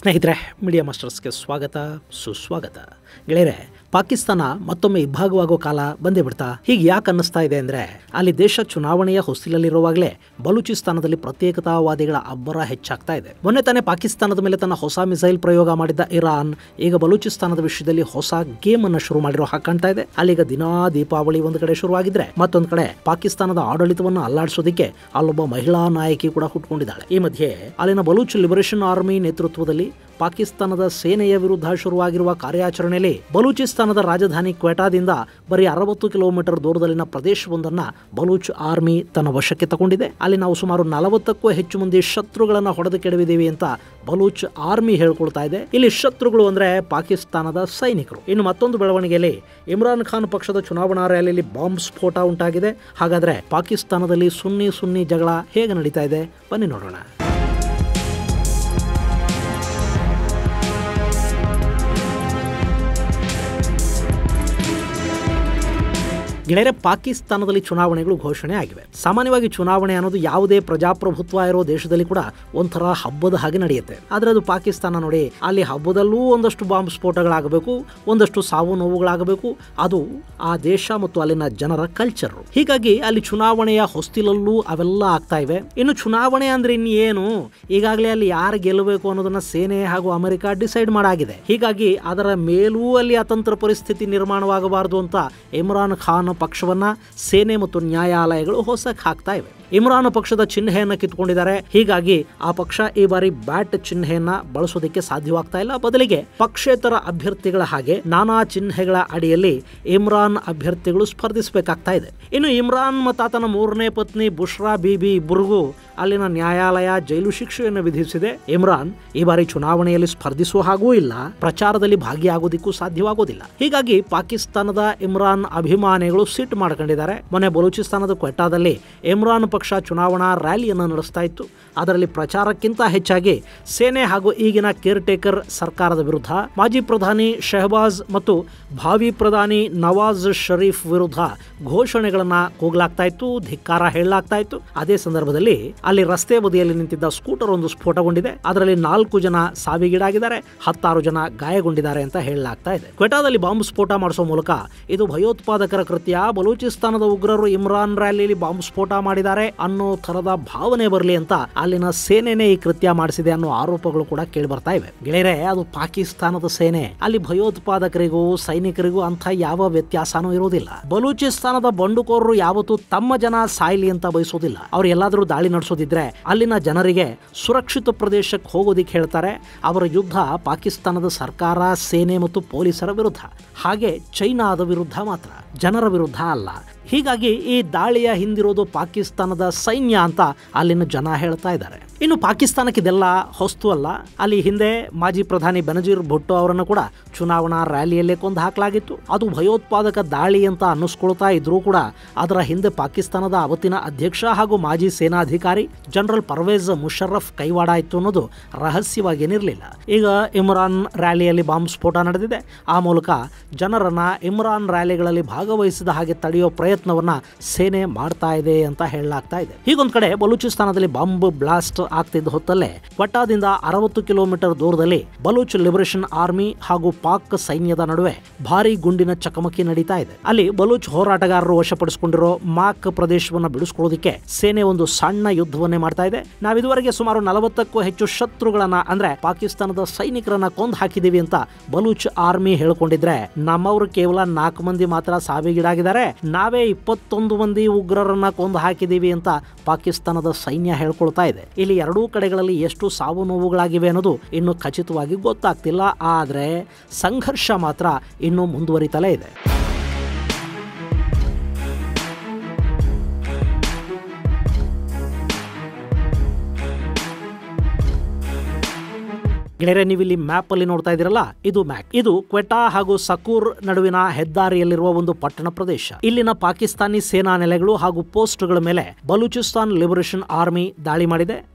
ಸ್ನೇಹಿತರೆ ಮೀಡಿಯಾ ಮಾಸ್ಟರ್ಸ್ಗೆ ಸ್ವಾಗತ ಸುಸ್ವಾಗತ ಗೆಳೆಯರೆ ಪಾಕಿಸ್ತಾನ ಮತ್ತೊಮ್ಮೆ ಇಬ್ಬಾಗವಾಗೋ ಕಾಲ ಬಂದೇ ಬಿಡ್ತಾ ಹೀಗೆ ಯಾಕೆ ಅನ್ನಿಸ್ತಾ ಇದೆ ಅಂದ್ರೆ ಅಲ್ಲಿ ದೇಶ ಚುನಾವಣೆಯ ಹೊಸ್ತಿಲಲ್ಲಿರುವಾಗಲೇ ಬಲೂಚಿಸ್ತಾನದಲ್ಲಿ ಪ್ರತ್ಯೇಕತಾವಾದಿಗಳ ಅಬ್ಬರ ಹೆಚ್ಚಾಗ್ತಾ ಇದೆ ಮೊನ್ನೆ ತಾನೇ ಪಾಕಿಸ್ತಾನದ ಮೇಲೆ ತನ್ನ ಹೊಸ ಮಿಸೈಲ್ ಪ್ರಯೋಗ ಮಾಡಿದ್ದ ಇರಾನ್ ಈಗ ಬಲೂಚಿಸ್ತಾನದ ವಿಷಯದಲ್ಲಿ ಹೊಸ ಗೇಮ್ ಅನ್ನು ಶುರು ಮಾಡಿರೋ ಹಾಗೆ ಕಾಣ್ತಾ ಇದೆ ಅಲ್ಲಿಗ ದಿನಾ ದೀಪಾವಳಿ ಒಂದು ಕಡೆ ಶುರುವಾಗಿದ್ರೆ ಮತ್ತೊಂದು ಕಡೆ ಪಾಕಿಸ್ತಾನದ ಆಡಳಿತವನ್ನು ಅಲ್ಲಾಡಿಸೋದಕ್ಕೆ ಅಲ್ಲೊಬ್ಬ ಮಹಿಳಾ ನಾಯಕಿ ಕೂಡ ಹುಟ್ಕೊಂಡಿದ್ದಾಳೆ ಈ ಮಧ್ಯೆ ಅಲ್ಲಿನ ಬಲೂಚ್ ಲಿಬರೇಷನ್ ಆರ್ಮಿ ನೇತೃತ್ವದಲ್ಲಿ ಪಾಕಿಸ್ತಾನದ ಸೇನೆಯ ವಿರುದ್ಧ ಶುರುವಾಗಿರುವ ಕಾರ್ಯಾಚರಣೆಯಲ್ಲಿ ಬಲೂಚಿಸ್ತಾನದ ರಾಜಧಾನಿ ಕ್ವೆಟಾದಿಂದ ಬರೀ ಅರವತ್ತು ಕಿಲೋಮೀಟರ್ ದೂರದಲ್ಲಿನ ಪ್ರದೇಶವೊಂದನ್ನ ಬಲೂಚ್ ಆರ್ಮಿ ತನ್ನ ವಶಕ್ಕೆ ತಗೊಂಡಿದೆ ಅಲ್ಲಿ ನಾವು ಸುಮಾರು ನಲವತ್ತಕ್ಕೂ ಹೆಚ್ಚು ಮಂದಿ ಶತ್ರುಗಳನ್ನ ಹೊಡೆದು ಕೆಡವಿದ್ದೀವಿ ಅಂತ ಬಲೂಚ್ ಆರ್ಮಿ ಹೇಳ್ಕೊಳ್ತಾ ಇದೆ ಇಲ್ಲಿ ಶತ್ರುಗಳು ಅಂದ್ರೆ ಪಾಕಿಸ್ತಾನದ ಸೈನಿಕರು ಇನ್ನು ಮತ್ತೊಂದು ಬೆಳವಣಿಗೆಯಲ್ಲಿ ಇಮ್ರಾನ್ ಖಾನ್ ಪಕ್ಷದ ಚುನಾವಣಾ ರ್ಯಾಲಿಯಲ್ಲಿ ಬಾಂಬ್ ಸ್ಫೋಟ ಉಂಟಾಗಿದೆ ಹಾಗಾದ್ರೆ ಪಾಕಿಸ್ತಾನದಲ್ಲಿ ಸುನ್ನಿ ಸುನ್ನಿ ಜಗಳ ಹೇಗೆ ನಡೀತಾ ಇದೆ ಬನ್ನಿ ನೋಡೋಣ ಗೆಳೆಯರೆ ಪಾಕಿಸ್ತಾನದಲ್ಲಿ ಚುನಾವಣೆಗಳು ಘೋಷಣೆ ಆಗಿವೆ ಸಾಮಾನ್ಯವಾಗಿ ಚುನಾವಣೆ ಅನ್ನೋದು ಯಾವುದೇ ಪ್ರಜಾಪ್ರಭುತ್ವ ಇರೋ ದೇಶದಲ್ಲಿ ಕೂಡ ಒಂಥರ ಹಬ್ಬದ ಹಾಗೆ ನಡೆಯುತ್ತೆ ಆದ್ರೆ ಅದು ಪಾಕಿಸ್ತಾನ ನೋಡಿ ಅಲ್ಲಿ ಹಬ್ಬದಲ್ಲೂ ಒಂದಷ್ಟು ಬಾಂಬ್ ಸ್ಫೋಟಗಳಾಗಬೇಕು ಒಂದಷ್ಟು ಸಾವು ನೋವುಗಳಾಗಬೇಕು ಅದು ಆ ದೇಶ ಮತ್ತು ಅಲ್ಲಿನ ಜನರ ಕಲ್ಚರ್ ಹೀಗಾಗಿ ಅಲ್ಲಿ ಚುನಾವಣೆಯ ಹೊಸ್ತಿಲಲ್ಲೂ ಅವೆಲ್ಲ ಆಗ್ತಾ ಇವೆ ಇನ್ನು ಚುನಾವಣೆ ಅಂದ್ರೆ ಇನ್ನೇನು ಈಗಾಗಲೇ ಅಲ್ಲಿ ಯಾರು ಗೆಲ್ಲಬೇಕು ಅನ್ನೋದನ್ನ ಸೇನೆ ಹಾಗೂ ಅಮೆರಿಕ ಡಿಸೈಡ್ ಮಾಡಾಗಿದೆ ಹೀಗಾಗಿ ಅದರ ಮೇಲೂ ಅಲ್ಲಿ ಅತಂತ್ರ ಪರಿಸ್ಥಿತಿ ನಿರ್ಮಾಣವಾಗಬಾರದು ಅಂತ ಇಮ್ರಾನ್ ಖಾನ್ ಪಕ್ಷವನ್ನ ಸೇನೆ ಮತ್ತು ನ್ಯಾಯಾಲಯಗಳು ಹೊಸಕ್ ಹಾಕ್ತಾ ಇವೆ ಇಮ್ರಾನ್ ಪಕ್ಷದ ಚಿಹ್ನೆಯನ್ನ ಕಿತ್ಕೊಂಡಿದ್ದಾರೆ ಹೀಗಾಗಿ ಆ ಪಕ್ಷ ಈ ಬಾರಿ ಬ್ಯಾಟ್ ಚಿಹ್ನೆಯನ್ನ ಬಳಸೋದಕ್ಕೆ ಸಾಧ್ಯವಾಗ್ತಾ ಇಲ್ಲ ಬದಲಿಗೆ ಪಕ್ಷೇತರ ಅಭ್ಯರ್ಥಿಗಳ ಹಾಗೆ ನಾನಾ ಚಿಹ್ನೆಗಳ ಅಡಿಯಲ್ಲಿ ಇಮ್ರಾನ್ ಅಭ್ಯರ್ಥಿಗಳು ಸ್ಪರ್ಧಿಸಬೇಕಾಗ್ತಾ ಇದೆ ಇನ್ನು ಇಮ್ರಾನ್ ಮತ್ತು ಆತನ ಮೂರನೇ ಪತ್ನಿ ಬುಷ್ರಾ ಬೀಬಿ ಇಬ್ಬರಿಗೂ ಅಲ್ಲಿನ ನ್ಯಾಯಾಲಯ ಜೈಲು ಶಿಕ್ಷೆಯನ್ನು ವಿಧಿಸಿದೆ ಇಮ್ರಾನ್ ಈ ಬಾರಿ ಚುನಾವಣೆಯಲ್ಲಿ ಸ್ಪರ್ಧಿಸುವ ಹಾಗೂ ಇಲ್ಲ ಪ್ರಚಾರದಲ್ಲಿ ಭಾಗಿಯಾಗೋದಿಕ್ಕೂ ಸಾಧ್ಯವಾಗೋದಿಲ್ಲ ಹೀಗಾಗಿ ಪಾಕಿಸ್ತಾನದ ಇಮ್ರಾನ್ ಅಭಿಮಾನಿಗಳು ಸಿಟ್ ಮಾಡ್ಕೊಂಡಿದ್ದಾರೆ ಮೊನ್ನೆ ಬಲೂಚಿಸ್ತಾನದ ಕ್ವೆಟಾದಲ್ಲಿ ಇಮ್ರಾನ್ ಪಕ್ಷ ಚುನಾವಣಾ ರ್ಯಾಲಿಯನ್ನು ನಡೆಸ್ತಾ ಇತ್ತು ಅದರಲ್ಲಿ ಪ್ರಚಾರಕ್ಕಿಂತ ಹೆಚ್ಚಾಗಿ ಸೇನೆ ಹಾಗೂ ಈಗಿನ ಕೇರ್ ಟೇಕರ್ ಸರ್ಕಾರದ ವಿರುದ್ಧ ಮಾಜಿ ಪ್ರಧಾನಿ ಶಹಬಾಜ್ ಮತ್ತು ಭಾವಿ ಪ್ರಧಾನಿ ನವಾಜ್ ಶರೀಫ್ ವಿರುದ್ಧ ಘೋಷಣೆಗಳನ್ನ ಕೂಗಲಾಗ್ತಾ ಇತ್ತು ಧಿಕ್ಕಾರ ಹೇಳಲಾಗ್ತಾ ಇತ್ತು ಅದೇ ಸಂದರ್ಭದಲ್ಲಿ ಅಲ್ಲಿ ರಸ್ತೆ ಬದಿಯಲ್ಲಿ ನಿಂತಿದ್ದ ಸ್ಕೂಟರ್ ಒಂದು ಸ್ಫೋಟಗೊಂಡಿದೆ ಅದರಲ್ಲಿ ನಾಲ್ಕು ಜನ ಸಾವಿಗೀಡಾಗಿದ್ದಾರೆ ಹತ್ತಾರು ಜನ ಗಾಯಗೊಂಡಿದ್ದಾರೆ ಅಂತ ಹೇಳಲಾಗ್ತಾ ಇದೆ ಕ್ವೆಟಾದಲ್ಲಿ ಬಾಂಬ್ ಸ್ಫೋಟ ಮಾಡಿಸೋ ಮೂಲಕ ಇದು ಭಯೋತ್ಪಾದಕರ ಕೃತ್ಯ ಬಲೂಚಿಸ್ತಾನದ ಉಗ್ರರು ಇಮ್ರಾನ್ ರ್ಯಾಲಿಯಲ್ಲಿ ಬಾಂಬ್ ಸ್ಫೋಟ ಮಾಡಿದ್ದಾರೆ ಅನ್ನೋ ತರದ ಭಾವನೆ ಬರಲಿ ಅಂತ ಅಲ್ಲಿನ ಸೇನೆನೇ ಈ ಕೃತ್ಯ ಮಾಡಿಸಿದೆ ಅನ್ನೋ ಆರೋಪಗಳು ಕೂಡ ಕೇಳಿ ಬರ್ತಾ ಇವೆ ಗೆಳೆಯರೆ ಅದು ಪಾಕಿಸ್ತಾನದ ಸೇನೆ ಅಲ್ಲಿ ಭಯೋತ್ಪಾದಕರಿಗೂ ಸೈನಿಕರಿಗೂ ಅಂತ ಯಾವ ವ್ಯತ್ಯಾಸನೂ ಇರೋದಿಲ್ಲ ಬಲೂಚಿಸ್ತಾನದ ಬಂಡುಕೋರರು ಯಾವತ್ತೂ ತಮ್ಮ ಜನ ಸಾಯ್ಲಿ ಅಂತ ಬಯಸೋದಿಲ್ಲ ಅವ್ರು ಎಲ್ಲಾದರೂ ದಾಳಿ ನಡೆಸೋದಿದ್ರೆ ಅಲ್ಲಿನ ಜನರಿಗೆ ಸುರಕ್ಷಿತ ಪ್ರದೇಶಕ್ಕೆ ಹೋಗೋದಿಕ್ಕೆ ಹೇಳ್ತಾರೆ ಅವರ ಯುದ್ಧ ಪಾಕಿಸ್ತಾನದ ಸರ್ಕಾರ ಸೇನೆ ಮತ್ತು ಪೊಲೀಸರ ವಿರುದ್ಧ ಹಾಗೆ ಚೈನಾದ ವಿರುದ್ಧ ಮಾತ್ರ ಜನರ ವಿರುದ್ಧ ಅಲ್ಲ ಹೀಗಾಗಿ ಈ ದಾಳಿಯ ಹಿಂದಿರೋದು ಪಾಕಿಸ್ತಾನದ ಸೈನ್ಯ ಅಂತ ಅಲ್ಲಿನ ಜನ ಹೇಳ್ತಾ ಇದ್ದಾರೆ ಇನ್ನು ಪಾಕಿಸ್ತಾನಕ್ಕೆ ಇದೆಲ್ಲ ಹೊಸ್ತು ಅಲ್ಲ ಅಲ್ಲಿ ಹಿಂದೆ ಮಾಜಿ ಪ್ರಧಾನಿ ಬೆನಜೀರ್ ಭುಟ್ಟೋ ಅವರನ್ನು ಕೂಡ ಚುನಾವಣಾ ರ್ಯಾಲಿಯಲ್ಲೇ ಕೊಂದು ಹಾಕಲಾಗಿತ್ತು ಅದು ಭಯೋತ್ಪಾದಕ ದಾಳಿ ಅಂತ ಅನ್ನಿಸ್ಕೊಳ್ತಾ ಇದ್ರೂ ಕೂಡ ಅದರ ಹಿಂದೆ ಪಾಕಿಸ್ತಾನದ ಅವತ್ತಿನ ಅಧ್ಯಕ್ಷ ಹಾಗೂ ಮಾಜಿ ಸೇನಾಧಿಕಾರಿ ಜನರಲ್ ಪರ್ವೇಜ್ ಮುಷರ್ರಫ್ ಕೈವಾಡ ಇತ್ತು ಅನ್ನೋದು ರಹಸ್ಯವಾಗೇನಿರಲಿಲ್ಲ ಈಗ ಇಮ್ರಾನ್ ರ್ಯಾಲಿಯಲ್ಲಿ ಬಾಂಬ್ ಸ್ಫೋಟ ನಡೆದಿದೆ ಆ ಮೂಲಕ ಜನರನ್ನ ಇಮ್ರಾನ್ ರ್ಯಾಲಿಗಳಲ್ಲಿ ಭಾಗವಹಿಸಿದ ಹಾಗೆ ತಡೆಯೋ ಪ್ರಯತ್ನವನ್ನ ಸೇನೆ ಮಾಡ್ತಾ ಇದೆ ಅಂತ ಹೇಳಲಾಗ್ತಾ ಇದೆ ಹೀಗೊಂದ್ ಕಡೆ ಬಲೂಚಿಸ್ತಾನದಲ್ಲಿ ಬಾಂಬ್ ಬ್ಲಾಸ್ಟ್ ಆಗ್ತಿದ್ದ ಹೊತ್ತಲ್ಲೇ ಕ್ವಟಾದಿಂದ ಅರವತ್ತು ಕಿಲೋಮೀಟರ್ ದೂರದಲ್ಲಿ ಬಲೂಚ್ ಲಿಬರೇಷನ್ ಆರ್ಮಿ ಹಾಗೂ ಪಾಕ್ ಸೈನ್ಯದ ನಡುವೆ ಭಾರಿ ಗುಂಡಿನ ಚಕಮಕಿ ನಡೀತಾ ಇದೆ ಅಲ್ಲಿ ಬಲೂಚ್ ಹೋರಾಟಗಾರರು ವಶಪಡಿಸಿಕೊಂಡಿರೋ ಮಾಕ್ ಪ್ರದೇಶವನ್ನ ಬಿಡಿಸ್ಕೊಳ್ಳೋದಕ್ಕೆ ಸೇನೆ ಒಂದು ಸಣ್ಣ ಯುದ್ಧವನ್ನೇ ಮಾಡ್ತಾ ಇದೆ ನಾವಿದುವರೆಗೆ ಸುಮಾರು ನಲವತ್ತಕ್ಕೂ ಹೆಚ್ಚು ಶತ್ರುಗಳನ್ನ ಅಂದ್ರೆ ಪಾಕಿಸ್ತಾನದ ಸೈನಿಕರನ್ನ ಕೊಂದು ಹಾಕಿದೀವಿ ಅಂತ ಬಲೂಚ್ ಆರ್ಮಿ ಹೇಳ್ಕೊಂಡಿದ್ರೆ ನಮ್ಮವರು ಕೇವಲ ನಾಲ್ಕು ಮಂದಿ ಮಾತ್ರ ಸಾವಿಗೀಡಾಗಿದ್ದಾರೆ ನಾವೇ ಇಪ್ಪತ್ತೊಂದು ಮಂದಿ ಉಗ್ರರನ್ನ ಕೊಂದು ಹಾಕಿದೀವಿ ಅಂತ ಪಾಕಿಸ್ತಾನದ ಸೈನ್ಯ ಹೇಳ್ಕೊಳ್ತಾ ಇದೆ ಇಲ್ಲಿ ಎರಡೂ ಕಡೆಗಳಲ್ಲಿ ಎಷ್ಟು ಸಾವು ನೋವುಗಳಾಗಿವೆ ಅನ್ನೋದು ಇನ್ನು ಖಚಿತವಾಗಿ ಗೊತ್ತಾಗ್ತಿಲ್ಲ ಆದರೆ ಸಂಘರ್ಷ ಮಾತ್ರ ಇನ್ನೂ ಮುಂದುವರಿತಲೇ ಇದೆ ಗೆಳೆಯರೆ ನೀವು ಇಲ್ಲಿ ಮ್ಯಾಪ್ ಅಲ್ಲಿ ನೋಡ್ತಾ ಇದ್ದೀರಲ್ಲ ಇದು ಮ್ಯಾಕ್ ಇದು ಕ್ವೆಟಾ ಹಾಗೂ ಸಕೂರ್ ನಡುವಿನ ಹೆದ್ದಾರಿಯಲ್ಲಿರುವ ಒಂದು ಪಟ್ಟಣ ಪ್ರದೇಶ ಇಲ್ಲಿನ ಪಾಕಿಸ್ತಾನಿ ಸೇನಾ ನೆಲೆಗಳು ಹಾಗೂ ಪೋಸ್ಟ್ಗಳ ಮೇಲೆ ಬಲೂಚಿಸ್ತಾನ್ ಲಿಬರೇಷನ್ ಆರ್ಮಿ ದಾಳಿ ಮಾಡಿದೆ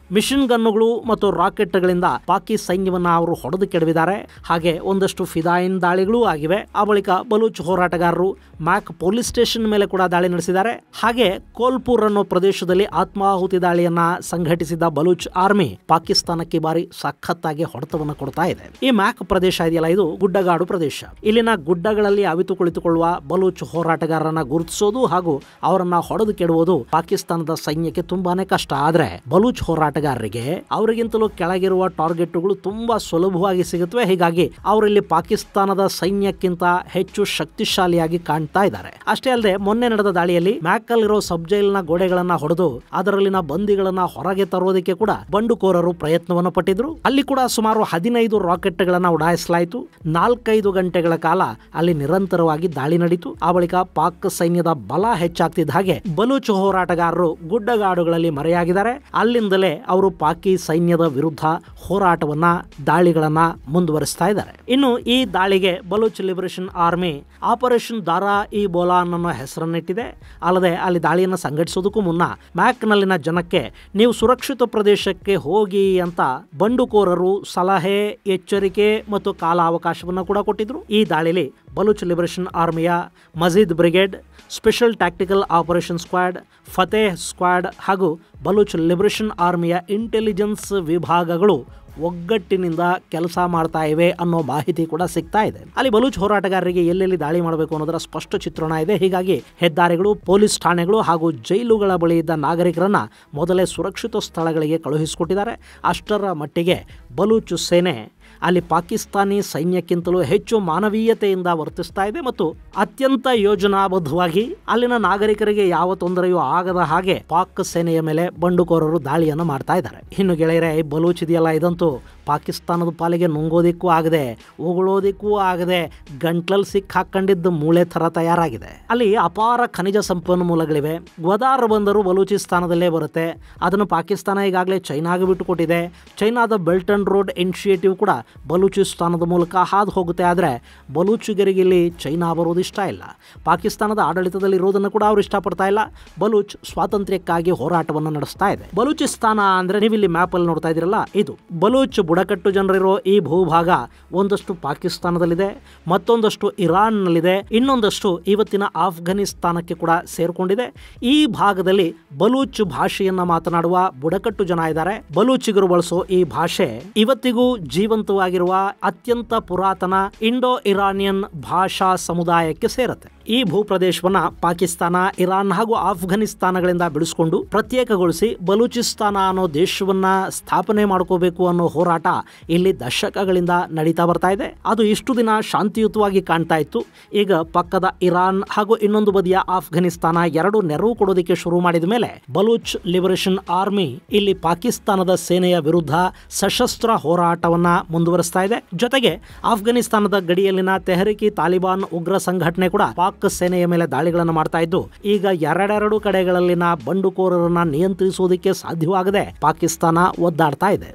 ಮಿಷನ್ ಗನ್ನುಗಳು ಮತ್ತು ರಾಕೆಟ್ಗಳಿಂದ ಪಾಕಿ ಸೈನ್ಯವನ್ನ ಅವರು ಹೊಡೆದು ಕೆಡವಿದ್ದಾರೆ ಹಾಗೆ ಒಂದಷ್ಟು ಫಿದಾಯಿನ್ ದಾಳಿಗಳೂ ಆಗಿವೆ ಆ ಬಳಿಕ ಬಲೂಚ್ ಹೋರಾಟಗಾರರು ಮ್ಯಾಕ್ ಪೊಲೀಸ್ ಸ್ಟೇಷನ್ ಮೇಲೆ ಕೂಡ ದಾಳಿ ನಡೆಸಿದ್ದಾರೆ ಹಾಗೆ ಕೋಲ್ಪುರ್ ಅನ್ನೋ ಪ್ರದೇಶದಲ್ಲಿ ಆತ್ಮಾಹುತಿ ದಾಳಿಯನ್ನ ಸಂಘಟಿಸಿದ ಬಲೂಚ್ ಆರ್ಮಿ ಪಾಕಿಸ್ತಾನಕ್ಕೆ ಬಾರಿ ಸಖತ್ತಾಗಿ ಹೊಡೆತವನ್ನು ಕೊಡ್ತಾ ಇದೆ ಈ ಮ್ಯಾಕ್ ಪ್ರದೇಶ ಇದೆಯಲ್ಲ ಇದು ಗುಡ್ಡಗಾಡು ಪ್ರದೇಶ ಇಲ್ಲಿನ ಗುಡ್ಡಗಳಲ್ಲಿ ಅವಿತು ಕುಳಿತುಕೊಳ್ಳುವ ಬಲೂಚ್ ಹೋರಾಟಗಾರರನ್ನ ಗುರುತಿಸೋದು ಹಾಗೂ ಅವರನ್ನ ಹೊಡೆದು ಕೆಡುವುದು ಪಾಕಿಸ್ತಾನದ ಸೈನ್ಯಕ್ಕೆ ತುಂಬಾನೇ ಕಷ್ಟ ಆದ್ರೆ ಬಲೂಚ್ ಹೋರಾಟಗಾರರಿಗೆ ಅವರಿಗಿಂತಲೂ ಕೆಳಗಿರುವ ಟಾರ್ಗೆಟ್ಗಳು ತುಂಬಾ ಸುಲಭವಾಗಿ ಸಿಗುತ್ತವೆ ಹೀಗಾಗಿ ಅವರಲ್ಲಿ ಪಾಕಿಸ್ತಾನದ ಸೈನ್ಯಕ್ಕಿಂತ ಹೆಚ್ಚು ಶಕ್ತಿಶಾಲಿಯಾಗಿ ಕಾಣ್ತಾ ಇದ್ದಾರೆ ಅಷ್ಟೇ ಅಲ್ಲದೆ ಮೊನ್ನೆ ನಡೆದ ದಾಳಿಯಲ್ಲಿ ಮ್ಯಾಕಲ್ ಇರೋ ಸಬ್ ಜೈಲ್ನ ಗೋಡೆಗಳನ್ನ ಹೊಡೆದು ಅದರಲ್ಲಿನ ಬಂದಿಗಳನ್ನ ಹೊರಗೆ ತರೋದಕ್ಕೆ ಕೂಡ ಬಂಡುಕೋರರು ಪ್ರಯತ್ನವನ್ನು ಪಟ್ಟಿದ್ರು ಅಲ್ಲಿ ಕೂಡ ಸುಮಾರು ಹದಿನೈದು ರಾಕೆಟ್ಗಳನ್ನ ಉಡಾಯಿಸಲಾಯಿತು ನಾಲ್ಕೈದು ಗಂಟೆಗಳ ಕಾಲ ಅಲ್ಲಿ ನಿರಂತರವಾಗಿ ದಾಳಿ ನಡೀತು ಆ ಬಳಿಕ ಪಾಕ್ ಸೈನ್ಯದ ಬಲ ಹೆಚ್ಚಾಗ್ತಿದ್ದ ಹಾಗೆ ಬಲೂಚ್ ಹೋರಾಟಗಾರರು ಗುಡ್ಡಗಾಡುಗಳಲ್ಲಿ ಮರೆಯಾಗಿದ್ದಾರೆ ಅಲ್ಲಿಂದಲೇ ಅವರು ಪಾಕಿ ಸೈನ್ಯದ ವಿರುದ್ಧ ಹೋರಾಟವನ್ನ ದಾಳಿಗಳನ್ನ ಮುಂದುವರಿಸ್ತಾ ಇದ್ದಾರೆ ಇನ್ನು ಈ ದಾಳಿಗೆ Baloch Liberation Army Operation Dara e Bolan ಅನ್ನೋ ಹೆಸರನ್ನಿಟ್ಟಿದೆ ಅಲ್ಲದೆ ಅಲ್ಲಿ ದಾಳಿಯನ್ನು ಸಂಘಟಿಸೋದಕ್ಕೂ ಮುನ್ನ ಮ್ಯಾಕ್ನಲ್ಲಿನ ಜನಕ್ಕೆ ನೀವು ಸುರಕ್ಷಿತ ಪ್ರದೇಶಕ್ಕೆ ಹೋಗಿ ಅಂತ ಬಂಡುಕೋರರು ಸಲಹೆ ಎಚ್ಚರಿಕೆ ಮತ್ತು ಕಾಲಾವಕಾಶವನ್ನು ಕೂಡ ಕೊಟ್ಟಿದ್ರು ಈ ದಾಳಿಲಿ ಬಲೂಚ್ ಲಿಬರೇಷನ್ ಆರ್ಮಿಯ Majeed Brigade Special Tactical Operation Squad Fateh Squad ಹಾಗೂ ಬಲೂಚ್ ಲಿಬರೇಷನ್ ಆರ್ಮಿಯ ಇಂಟೆಲಿಜೆನ್ಸ್ ವಿಭಾಗಗಳು ಒಗ್ಗಟ್ಟಿನಿಂದ ಕೆಲಸ ಮಾಡ್ತಾ ಇವೆ ಅನ್ನೋ ಮಾಹಿತಿ ಕೂಡ ಸಿಗ್ತಾ ಇದೆ ಅಲ್ಲಿ ಬಲೂಚ್ ಹೋರಾಟಗಾರರಿಗೆ ಎಲ್ಲೆಲ್ಲಿ ದಾಳಿ ಮಾಡಬೇಕು ಅನ್ನೋದರ ಸ್ಪಷ್ಟ ಚಿತ್ರಣ ಇದೆ ಹೀಗಾಗಿ ಹೆದ್ದಾರಿಗಳು ಪೊಲೀಸ್ ಠಾಣೆಗಳು ಹಾಗೂ ಜೈಲುಗಳ ಬಳಿ ಇದ್ದ ನಾಗರಿಕರನ್ನ ಮೊದಲೇ ಸುರಕ್ಷಿತ ಸ್ಥಳಗಳಿಗೆ ಕಳುಹಿಸಿಕೊಟ್ಟಿದ್ದಾರೆ ಅಷ್ಟರ ಮಟ್ಟಿಗೆ ಬಲೂಚ್ ಸೇನೆ ಅಲ್ಲಿ ಪಾಕಿಸ್ತಾನಿ ಸೈನ್ಯಕ್ಕಿಂತಲೂ ಹೆಚ್ಚು ಮಾನವೀಯತೆಯಿಂದ ವರ್ತಿಸ್ತಾ ಇದೆ ಮತ್ತು ಅತ್ಯಂತ ಯೋಜನಾಬದ್ಧವಾಗಿ ಅಲ್ಲಿನ ನಾಗರಿಕರಿಗೆ ಯಾವ ತೊಂದರೆಯೂ ಆಗದ ಹಾಗೆ ಪಾಕ್ ಸೇನೆಯ ಮೇಲೆ ಬಂಡುಕೋರರು ದಾಳಿಯನ್ನು ಮಾಡ್ತಾ ಇದ್ದಾರೆ ಇನ್ನು ಗೆಳೆಯರೆ ಈ ಬಲೂಚ್ ಇದೆಯಲ್ಲ ಇದಂತೂ ಪಾಕಿಸ್ತಾನದ ಪಾಲಿಗೆ ನುಂಗೋದಿಕ್ಕೂ ಆಗದೆ ಉಗುಳೋದಿಕ್ಕೂ ಆಗದೆ ಗಂಟ್ಲಲ್ಲಿ ಸಿಕ್ಕ ಹಾಕೊಂಡಿದ್ದ ಮೂಳೆ ಥರ ತಯಾರಾಗಿದೆ ಅಲ್ಲಿ ಅಪಾರ ಖನಿಜ ಸಂಪನ್ಮೂಲಗಳಿವೆ ಗ್ವದಾರ್ ಬಂದರು ಬಲೂಚಿಸ್ತಾನದಲ್ಲೇ ಬರುತ್ತೆ ಅದನ್ನು ಪಾಕಿಸ್ತಾನ ಈಗಾಗಲೇ ಚೈನಾಗೆ ಬಿಟ್ಟುಕೊಟ್ಟಿದೆ ಚೈನಾದ ಬೆಲ್ಟ್ ಅಂಡ್ ರೋಡ್ ಇನಿಷಿಯೇಟಿವ್ ಕೂಡ ಬಲೂಚಿಸ್ತಾನದ ಮೂಲಕ ಹಾದು ಹೋಗುತ್ತೆ ಆದರೆ ಬಲೂಚಿಗರಿಗೆ ಇಲ್ಲಿ ಚೈನಾ ಬರೋದು ಇಷ್ಟ ಇಲ್ಲ ಪಾಕಿಸ್ತಾನದ ಆಡಳಿತದಲ್ಲಿ ಇರೋದನ್ನು ಕೂಡ ಅವರು ಇಷ್ಟಪಡ್ತಾ ಇಲ್ಲ ಬಲೂಚ್ ಸ್ವಾತಂತ್ರ್ಯಕ್ಕಾಗಿ ಹೋರಾಟವನ್ನು ನಡೆಸ್ತಾ ಇದೆ ಬಲೂಚಿಸ್ತಾನ ಅಂದ್ರೆ ನೀವು ಇಲ್ಲಿ ಮ್ಯಾಪ್ ಅಲ್ಲಿ ನೋಡ್ತಾ ಇದ್ದೀರಲ್ಲ ಇದು ಬಲೂಚ್ ಬುಡಕಟ್ಟು ಜನರಿರೋ ಈ ಭೂಭಾಗ ಒಂದಷ್ಟು ಪಾಕಿಸ್ತಾನದಲ್ಲಿದೆ ಮತ್ತೊಂದಷ್ಟು ಇರಾನ್ನಲ್ಲಿದೆ ಇನ್ನೊಂದಷ್ಟು ಇವತ್ತಿನ ಆಫ್ಘನಿಸ್ತಾನಕ್ಕೆ ಕೂಡ ಸೇರ್ಕೊಂಡಿದೆ ಈ ಭಾಗದಲ್ಲಿ ಬಲೂಚ್ ಭಾಷೆಯನ್ನ ಮಾತನಾಡುವ ಬುಡಕಟ್ಟು ಜನ ಇದ್ದಾರೆ ಬಲೂಚಿಗರು ಬಳಸೋ ಈ ಭಾಷೆ ಇವತ್ತಿಗೂ ಜೀವಂತವಾಗಿರುವ ಅತ್ಯಂತ ಪುರಾತನ ಇಂಡೋ ಇರಾನಿಯನ್ ಭಾಷಾ ಸಮುದಾಯಕ್ಕೆ ಸೇರುತ್ತೆ ಈ ಭೂಪ್ರದೇಶವನ್ನ ಪಾಕಿಸ್ತಾನ ಇರಾನ್ ಹಾಗೂ ಆಫ್ಘನಿಸ್ತಾನಗಳಿಂದ ಬಿಡಿಸಿಕೊಂಡು ಪ್ರತ್ಯೇಕಗೊಳಿಸಿ ಬಲೂಚಿಸ್ತಾನ ಅನ್ನೋ ದೇಶವನ್ನ ಸ್ಥಾಪನೆ ಮಾಡ್ಕೋಬೇಕು ಅನ್ನೋ ಹೋರಾಟ ಇಲ್ಲಿ ದಶಕಗಳಿಂದ ನಡೀತಾ ಬರ್ತಾ ಇದೆ ಅದು ಇಷ್ಟು ದಿನ ಶಾಂತಿಯುತವಾಗಿ ಕಾಣ್ತಾ ಇತ್ತು ಈಗ ಪಕ್ಕದ ಇರಾನ್ ಹಾಗೂ ಇನ್ನೊಂದು ಬದಿಯ ಆಫ್ಘನಿಸ್ತಾನ ಎರಡು ನೆರವು ಕೊಡೋದಕ್ಕೆ ಶುರು ಮಾಡಿದ ಮೇಲೆ ಬಲೂಚ್ ಲಿಬರೇಷನ್ ಆರ್ಮಿ ಇಲ್ಲಿ ಪಾಕಿಸ್ತಾನದ ಸೇನೆಯ ವಿರುದ್ಧ ಸಶಸ್ತ್ರ ಹೋರಾಟವನ್ನ ಮುಂದುವರಿಸ್ತಾ ಇದೆ ಜೊತೆಗೆ ಆಫ್ಘನಿಸ್ತಾನದ ಗಡಿಯಲ್ಲಿನ ತೆಹರಿಕಿ ತಾಲಿಬಾನ್ ಉಗ್ರ ಸಂಘಟನೆ ಕೂಡ ಪಾಕ್ ಸೇನೆಯ ಮೇಲೆ ದಾಳಿಗಳನ್ನು ಮಾಡ್ತಾ ಇದ್ದು ಈಗ ಎರಡೆರಡು ಕಡೆಗಳಲ್ಲಿನ ಬಂಡುಕೋರರನ್ನ ನಿಯಂತ್ರಿಸುವುದಕ್ಕೆ ಸಾಧ್ಯವಾಗದೆ ಪಾಕಿಸ್ತಾನ ಒದ್ದಾಡ್ತಾ ಇದೆ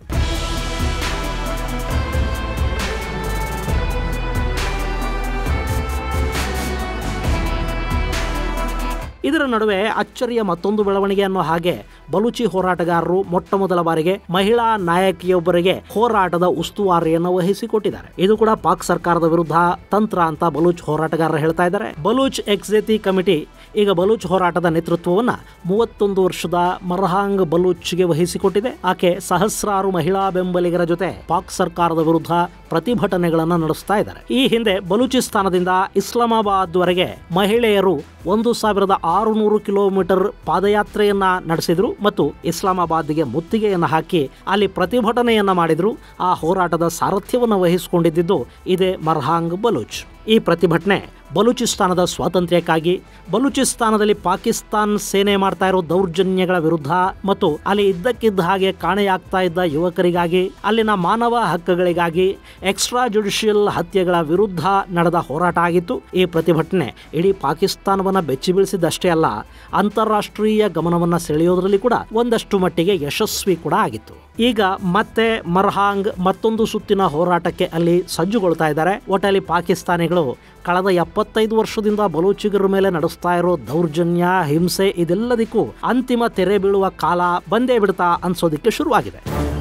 ಇದರ ನಡುವೆ ಅಚ್ಚರಿಯ ಮತ್ತೊಂದು ಬೆಳವಣಿಗೆ ಅನ್ನೋ ಹಾಗೆ ಬಲೂಚಿ ಹೋರಾಟಗಾರರು ಮೊಟ್ಟ ಮೊದಲ ಬಾರಿಗೆ ಮಹಿಳಾ ನಾಯಕಿಯೊಬ್ಬರಿಗೆ ಹೋರಾಟದ ಉಸ್ತುವಾರಿಯನ್ನು ವಹಿಸಿಕೊಟ್ಟಿದ್ದಾರೆ ಇದು ಕೂಡ ಪಾಕ್ ಸರ್ಕಾರದ ವಿರುದ್ಧ ತಂತ್ರ ಅಂತ ಬಲೂಚ್ ಹೋರಾಟಗಾರರು ಹೇಳ್ತಾ ಇದ್ದಾರೆ ಬಲೂಚ್ ಎಕ್ಸೆತಿ ಕಮಿಟಿ ಈಗ ಬಲೂಚ್ ಹೋರಾಟದ ನೇತೃತ್ವವನ್ನ ಮೂವತ್ತೊಂದು ವರ್ಷದ ಮರ್ಹಾಂಗ್ ಬಲೂಚ್ಗೆ ವಹಿಸಿಕೊಟ್ಟಿದೆ ಆಕೆ ಸಹಸ್ರಾರು ಮಹಿಳಾ ಬೆಂಬಲಿಗರ ಜೊತೆ ಪಾಕ್ ಸರ್ಕಾರದ ವಿರುದ್ಧ ಪ್ರತಿಭಟನೆಗಳನ್ನು ನಡೆಸ್ತಾ ಇದ್ದಾರೆ ಈ ಹಿಂದೆ ಬಲೂಚಿಸ್ತಾನದಿಂದ ಇಸ್ಲಾಮಾಬಾದ್ ವರೆಗೆ ಮಹಿಳೆಯರು ಒಂದು ಸಾವಿರದ ಆರುನೂರು ಕಿಲೋಮೀಟರ್ ಪಾದಯಾತ್ರೆಯನ್ನ ನಡೆಸಿದ್ರು ಮತ್ತು ಇಸ್ಲಾಮಾಬಾದ್ಗೆ ಮುತ್ತಿಗೆಯನ್ನು ಹಾಕಿ ಅಲ್ಲಿ ಪ್ರತಿಭಟನೆಯನ್ನ ಮಾಡಿದ್ರು ಆ ಹೋರಾಟದ ಸಾರಥ್ಯವನ್ನು ವಹಿಸಿಕೊಂಡಿದ್ದು ಇದೇ ಮರ್ಹಾಂಗ್ ಬಲೂಚ್ ಈ ಪ್ರತಿಭಟನೆ ಬಲೂಚಿಸ್ತಾನದ ಸ್ವಾತಂತ್ರ್ಯಕ್ಕಾಗಿ ಬಲೂಚಿಸ್ತಾನದಲ್ಲಿ ಪಾಕಿಸ್ತಾನ್ ಸೇನೆ ಮಾಡ್ತಾ ಇರೋ ದೌರ್ಜನ್ಯಗಳ ವಿರುದ್ಧ ಮತ್ತು ಅಲ್ಲಿ ಇದ್ದಕ್ಕಿದ್ದ ಹಾಗೆ ಕಾಣೆಯಾಗ್ತಾ ಇದ್ದ ಯುವಕರಿಗಾಗಿ ಅಲ್ಲಿನ ಮಾನವ ಹಕ್ಕುಗಳಿಗಾಗಿ ಎಕ್ಸ್ಟ್ರಾ ಜುಡಿಷಿಯಲ್ ಹತ್ಯೆಗಳ ವಿರುದ್ಧ ನಡೆದ ಹೋರಾಟ ಆಗಿತ್ತು ಈ ಪ್ರತಿಭಟನೆ ಇಡೀ ಪಾಕಿಸ್ತಾನವನ್ನ ಬೆಚ್ಚಿ ಬೀಳಿಸಿದ್ದಷ್ಟೇ ಅಲ್ಲ ಅಂತಾರಾಷ್ಟ್ರೀಯ ಗಮನವನ್ನ ಸೆಳೆಯೋದ್ರಲ್ಲಿ ಕೂಡ ಒಂದಷ್ಟು ಮಟ್ಟಿಗೆ ಯಶಸ್ವಿ ಕೂಡ ಆಗಿತ್ತು ಈಗ ಮತ್ತೆ ಮರ್ಹಾಂಗ್ ಮತ್ತೊಂದು ಸುತ್ತಿನ ಹೋರಾಟಕ್ಕೆ ಅಲ್ಲಿ ಸಜ್ಜುಗೊಳ್ತಾ ಇದ್ದಾರೆ ಒಟ್ಟಲ್ಲಿ ಪಾಕಿಸ್ತಾನಿಗಳು ಕಳೆದ ಎಪ್ಪತ್ತೈದು ವರ್ಷದಿಂದ ಬಲೂಚಿಗರ ಮೇಲೆ ನಡೆಸ್ತಾ ಇರೋ ದೌರ್ಜನ್ಯ ಹಿಂಸೆ ಇದೆಲ್ಲದಕ್ಕೂ ಅಂತಿಮ ತೆರೆ ಬೀಳುವ ಕಾಲ ಬಂದೇ ಬಿಡ್ತಾ ಅನ್ಸೋದಿಕ್ಕೆ ಶುರುವಾಗಿದೆ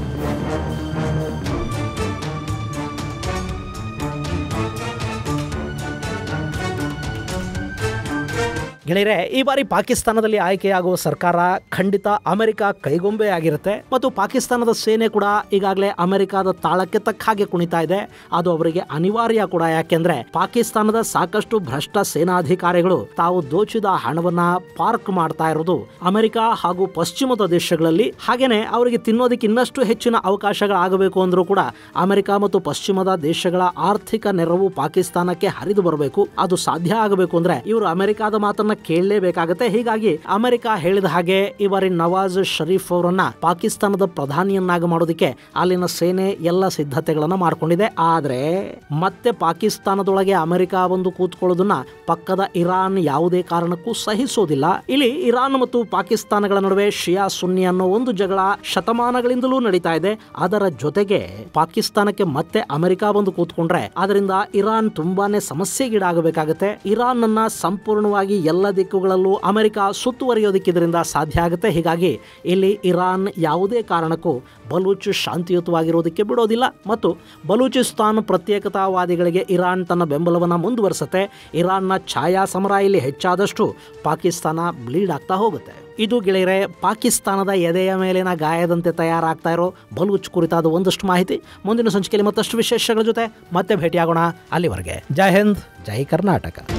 ಗೆಳೆಯರೆ ಈ ಬಾರಿ ಪಾಕಿಸ್ತಾನದಲ್ಲಿ ಆಯ್ಕೆಯಾಗುವ ಸರ್ಕಾರ ಖಂಡಿತ ಅಮೆರಿಕ ಕೈಗೊಂಬೆ ಆಗಿರುತ್ತೆ ಮತ್ತು ಪಾಕಿಸ್ತಾನದ ಸೇನೆ ಕೂಡ ಈಗಾಗಲೇ ಅಮೆರಿಕದ ತಾಳಕ್ಕೆ ತಕ್ಕ ಹಾಗೆ ಕುಣಿತಾ ಇದೆ ಅದು ಅವರಿಗೆ ಅನಿವಾರ್ಯ ಕೂಡ ಯಾಕೆಂದ್ರೆ ಪಾಕಿಸ್ತಾನದ ಸಾಕಷ್ಟು ಭ್ರಷ್ಟ ಸೇನಾಧಿಕಾರಿಗಳು ತಾವು ದೋಚಿದ ಹಣವನ್ನ ಪಾರ್ಕ್ ಮಾಡ್ತಾ ಇರೋದು ಅಮೆರಿಕ ಹಾಗೂ ಪಶ್ಚಿಮದ ದೇಶಗಳಲ್ಲಿ ಹಾಗೇನೆ ಅವರಿಗೆ ತಿನ್ನೋದಕ್ಕೆ ಇನ್ನಷ್ಟು ಹೆಚ್ಚಿನ ಅವಕಾಶಗಳಾಗಬೇಕು ಅಂದ್ರೂ ಕೂಡ ಅಮೆರಿಕ ಮತ್ತು ಪಶ್ಚಿಮದ ದೇಶಗಳ ಆರ್ಥಿಕ ನೆರವು ಪಾಕಿಸ್ತಾನಕ್ಕೆ ಹರಿದು ಬರಬೇಕು ಅದು ಸಾಧ್ಯ ಆಗಬೇಕು ಅಂದ್ರೆ ಇವರು ಅಮೆರಿಕದ ಮಾತನ್ನ ಕೇಳಲೇಬೇಕಾಗತ್ತೆ ಹೀಗಾಗಿ ಅಮೆರಿಕ ಹೇಳಿದ ಹಾಗೆ ಈ ಬಾರಿ ನವಾಜ್ ಶರೀಫ್ ಅವರನ್ನ ಪಾಕಿಸ್ತಾನದ ಪ್ರಧಾನಿಯನ್ನಾಗಿ ಮಾಡೋದಕ್ಕೆ ಅಲ್ಲಿನ ಸೇನೆ ಎಲ್ಲ ಸಿದ್ಧತೆಗಳನ್ನ ಮಾಡ್ಕೊಂಡಿದೆ ಆದ್ರೆ ಮತ್ತೆ ಪಾಕಿಸ್ತಾನದೊಳಗೆ ಅಮೆರಿಕ ಬಂದು ಕೂತ್ಕೊಳ್ಳೋದನ್ನ ಪಕ್ಕದ ಇರಾನ್ ಯಾವುದೇ ಕಾರಣಕ್ಕೂ ಸಹಿಸೋದಿಲ್ಲ ಇಲ್ಲಿ ಇರಾನ್ ಮತ್ತು ಪಾಕಿಸ್ತಾನಗಳ ನಡುವೆ ಶಿಯಾ ಸುನ್ನಿ ಅನ್ನೋ ಒಂದು ಜಗಳ ಶತಮಾನಗಳಿಂದಲೂ ನಡೀತಾ ಇದೆ ಅದರ ಜೊತೆಗೆ ಪಾಕಿಸ್ತಾನಕ್ಕೆ ಮತ್ತೆ ಅಮೆರಿಕ ಬಂದು ಕೂತ್ಕೊಂಡ್ರೆ ಅದರಿಂದ ಇರಾನ್ ತುಂಬಾನೇ ಸಮಸ್ಯೆಗೀಡಾಗಬೇಕಾಗತ್ತೆ ಇರಾನ್ ಅನ್ನ ಸಂಪೂರ್ಣವಾಗಿ ಎಲ್ಲ ದಿಕ್ಕುಗಳಲ್ಲೂ ಅಮೆರಿಕ ಸುತ್ತುವರಿಯೋದಕ್ಕೆ ಇದರಿಂದ ಸಾಧ್ಯ ಆಗುತ್ತೆ ಹೀಗಾಗಿ ಇಲ್ಲಿ ಇರಾನ್ ಯಾವುದೇ ಕಾರಣಕ್ಕೂ ಬಲೂಚ್ ಶಾಂತಿಯುತವಾಗಿರೋದಕ್ಕೆ ಬಿಡೋದಿಲ್ಲ ಮತ್ತು ಬಲೂಚಿಸ್ತಾನ್ ಪ್ರತ್ಯೇಕತಾವಾದಿಗಳಿಗೆ ಇರಾನ್ ತನ್ನ ಬೆಂಬಲವನ್ನು ಮುಂದುವರಿಸುತ್ತೆ ಇರಾನ್ನ ಛಾಯಾ ಸಮರ ಇಲ್ಲಿ ಹೆಚ್ಚಾದಷ್ಟು ಪಾಕಿಸ್ತಾನ ಬ್ಲೀಡ್ ಆಗ್ತಾ ಹೋಗುತ್ತೆ ಇದು ಗೆಳೆಯರೆ ಪಾಕಿಸ್ತಾನದ ಎದೆಯ ಮೇಲಿನ ಗಾಯದಂತೆ ತಯಾರಾಗ್ತಾ ಇರೋ ಬಲೂಚ್ ಕುರಿತಾದ ಒಂದಷ್ಟು ಮಾಹಿತಿ ಮುಂದಿನ ಸಂಚಿಕೆಯಲ್ಲಿ ಮತ್ತಷ್ಟು ವಿಶೇಷಗಳ ಜೊತೆ ಮತ್ತೆ ಭೇಟಿಯಾಗೋಣ ಅಲ್ಲಿವರೆಗೆ ಜೈ ಹಿಂದ್ ಜೈ ಕರ್ನಾಟಕ